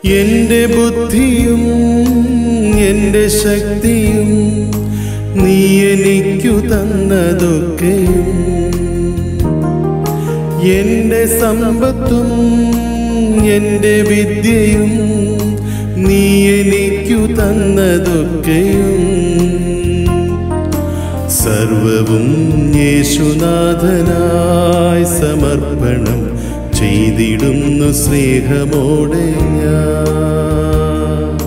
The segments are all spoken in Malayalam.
എന്റെ ബുദ്ധിയും എന്റെ ശക്തിയും നീ എനിക്കു തന്നതൊക്കെയും എന്റെ സമ്പത്തും എന്റെ വിദ്യയും നീ എനിക്കു തന്നതൊക്കെയും സർവവും യേശുനാഥനായി സമർപ്പണം ചെയ്തിടുന്നു സ്നേഹമോടെ ഞാൻ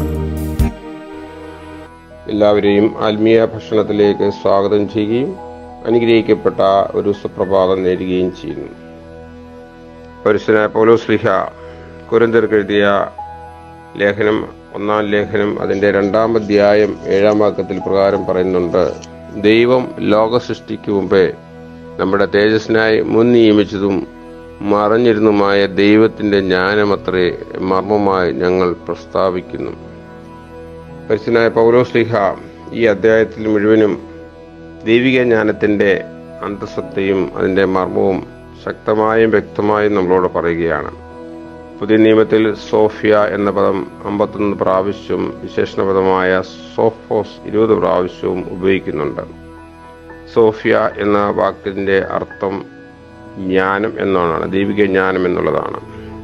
എല്ലാവരെയും ആത്മീയ ഭക്ഷണത്തിലേക്ക് സ്വാഗതം ചെയ്യുകയും അനുഗ്രഹിക്കപ്പെട്ട ഒരു സുപ്രഭാതം നേടുകയും ചെയ്യുന്നു പരിശുദ്ധനായ പൗലോസ്ലിഹ കുരന്തർക്ക് എഴുതിയ ലേഖനം ഒന്നാം ലേഖനം അതിൻ്റെ രണ്ടാം അധ്യായം ഏഴാം വാക്യത്തിൽ പ്രകാരം പറയുന്നുണ്ട് ദൈവം ലോക സൃഷ്ടിക്ക് മുമ്പേ നമ്മുടെ തേജസ്സിനായി മുൻ നിയമിച്ചതും മറഞ്ഞിരുന്നുമായ ദൈവത്തിൻ്റെ ജ്ഞാനമത്രേ മർമ്മമായി ഞങ്ങൾ പ്രസ്താവിക്കുന്നു പരിശുദ്ധനായ പൗലോസ്ലിഹ ഈ അധ്യായത്തിൽ മുഴുവനും ദൈവിക ജ്ഞാനത്തിൻ്റെ അന്തസത്തയും അതിൻ്റെ മർമ്മവും ശക്തമായും വ്യക്തമായും നമ്മളോട് പറയുകയാണ് പുതിയ നിയമത്തിൽ സോഫിയ എന്ന പദം അമ്പത്തൊന്ന് പ്രാവശ്യവും വിശേഷണ പദമായ സോഫോസ് ഇരുപത് പ്രാവശ്യവും ഉപയോഗിക്കുന്നുണ്ട് സോഫിയ എന്ന വാക്കിൻ്റെ അർത്ഥം ജ്ഞാനം എന്നാണ് ദൈവിക ജ്ഞാനം എന്നുള്ളതാണ്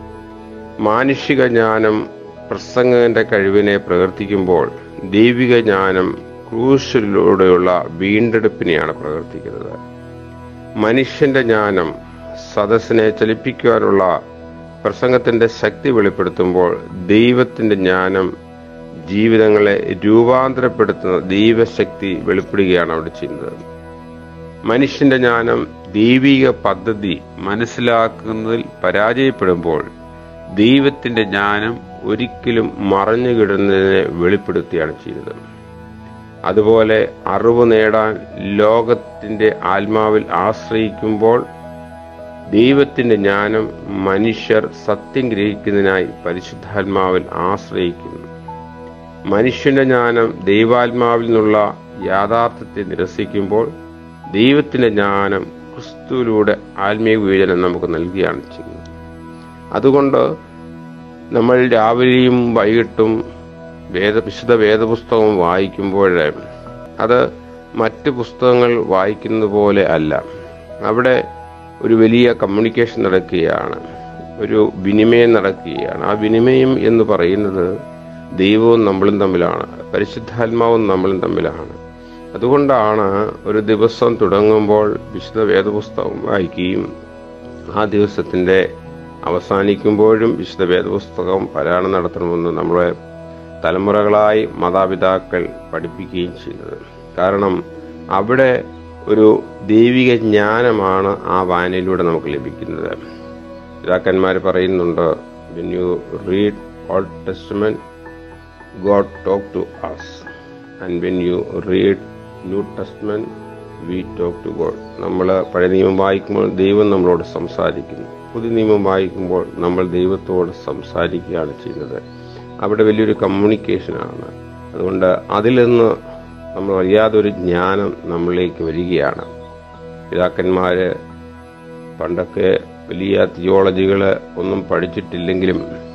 മാനുഷിക ജ്ഞാനം പ്രസംഗന്റെ കഴിവിനെ പ്രവർത്തിക്കുമ്പോൾ ദൈവിക ജ്ഞാനം ക്രൂശിലൂടെയുള്ള വീണ്ടെടുപ്പിനെയാണ് പ്രവർത്തിക്കുന്നത് മനുഷ്യന്റെ ജ്ഞാനം സദസ്സിനെ ചലിപ്പിക്കുവാനുള്ള പ്രസംഗത്തിന്റെ ശക്തി വെളിപ്പെടുത്തുമ്പോൾ ദൈവത്തിന്റെ ജ്ഞാനം ജീവിതങ്ങളെ രൂപാന്തരപ്പെടുത്തുന്ന ദൈവശക്തി വെളിപ്പെടുകയാണ് അവിടെ ചെയ്യുന്നത് മനുഷ്യന്റെ ജ്ഞാനം ദൈവിക പദ്ധതി മനസ്സിലാക്കുന്നതിൽ പരാജയപ്പെടുമ്പോൾ ദൈവത്തിന്റെ ജ്ഞാനം ഒരിക്കലും മറഞ്ഞു കിടന്നതിനെ വെളിപ്പെടുത്തുകയാണ് ചെയ്യുന്നത് അതുപോലെ അറിവ് നേടാൻ ലോകത്തിന്റെ ആത്മാവിൽ ആശ്രയിക്കുമ്പോൾ ദൈവത്തിന്റെ ജ്ഞാനം മനുഷ്യർ സത്യം ഗ്രഹിക്കുന്നതിനായി പരിശുദ്ധാത്മാവിൽ ആശ്രയിക്കുന്നു മനുഷ്യന്റെ ജ്ഞാനം ദൈവാത്മാവിൽ നിന്നുള്ള യാഥാർത്ഥ്യത്തെ നിരസിക്കുമ്പോൾ ദൈവത്തിന്റെ ജ്ഞാനം ക്രിസ്തുവിലൂടെ ആത്മീയ വിവേചനം നമുക്ക് നൽകുകയാണ് ചെയ്യുന്നത് അതുകൊണ്ട് നമ്മൾ രാവിലെയും വൈകിട്ടും വേദ വിശുദ്ധ വേദപുസ്തകം വായിക്കുമ്പോൾ അത് മറ്റ് പുസ്തകങ്ങൾ വായിക്കുന്നത് പോലെ അല്ല അവിടെ ഒരു വലിയ കമ്മ്യൂണിക്കേഷൻ നടക്കുകയാണ് ഒരു വിനിമയം നടക്കുകയാണ് ആ വിനിമയം എന്ന് പറയുന്നത് ദൈവവും നമ്മളും തമ്മിലാണ് പരിശുദ്ധാത്മാവും നമ്മളും തമ്മിലാണ് അതുകൊണ്ടാണ് ഒരു ദിവസം തുടങ്ങുമ്പോൾ വിശുദ്ധ വേദപുസ്തകം വായിക്കുകയും ആ ദിവസത്തിൻ്റെ അവസാനിക്കുമ്പോഴും വിശുദ്ധ വേദപുസ്തകം പാരായണം നടത്തണമെന്ന് നമ്മളെ തലമുറകളായി മാതാപിതാക്കൾ പഠിപ്പിക്കുകയും ചെയ്യുന്നത് കാരണം അവിടെ ഒരു ദൈവിക ജ്ഞാനമാണ് ആ വായനയിലൂടെ നമുക്ക് ലഭിക്കുന്നത് പിതാക്കന്മാർ പറയുന്നുണ്ട് when you read old testament God talk to us and when you read new testament we talk to God നമ്മൾ പഴയ നിയമം വായിക്കുമ്പോൾ ദൈവം നമ്മളോട് സംസാരിക്കുന്നു പുതിയ നിയമം വായിക്കുമ്പോൾ നമ്മൾ ദൈവത്തോട് സംസാരിക്കുകയാണ് ചെയ്യുന്നത് അവിടെ വലിയൊരു കമ്മ്യൂണിക്കേഷനാണ് അതുകൊണ്ട് അതിൽ നിന്ന് നമ്മൾ അറിയാതെ ഒരു ജ്ഞാനം നമ്മളിലേക്ക് വരികയാണ് പിതാക്കന്മാര് പണ്ടൊക്കെ വലിയ തിയോളജികൾ ഒന്നും പഠിച്ചിട്ടില്ലെങ്കിലും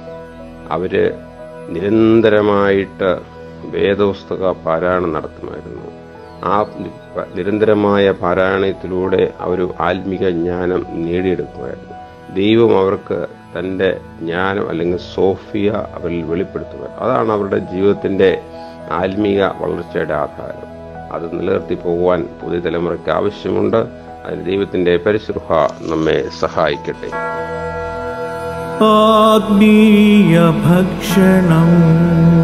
അവര് നിരന്തരമായിട്ട് വേദപുസ്തക പാരായണം നടത്തുമായിരുന്നു ആ നിരന്തരമായ പാരായണത്തിലൂടെ അവർ ആത്മിക ജ്ഞാനം നേടിയെടുക്കുമായിരുന്നു ദൈവം അവർക്ക് തൻ്റെ ജ്ഞാനം അല്ലെങ്കിൽ സോഫിയ അവരിൽ വെളിപ്പെടുത്തുമായിരുന്നു അതാണ് അവരുടെ ജീവിതത്തിൻ്റെ ആത്മീക വളർച്ചയുടെ ആധാരം അത് നിലനിർത്തി പോകുവാൻ പുതിയ തലമുറയ്ക്ക് ആവശ്യമുണ്ട് അതിന് ദൈവത്തിൻ്റെ പരിശുഭ നമ്മെ സഹായിക്കട്ടെ ആത്മീയ ഭക്ഷണം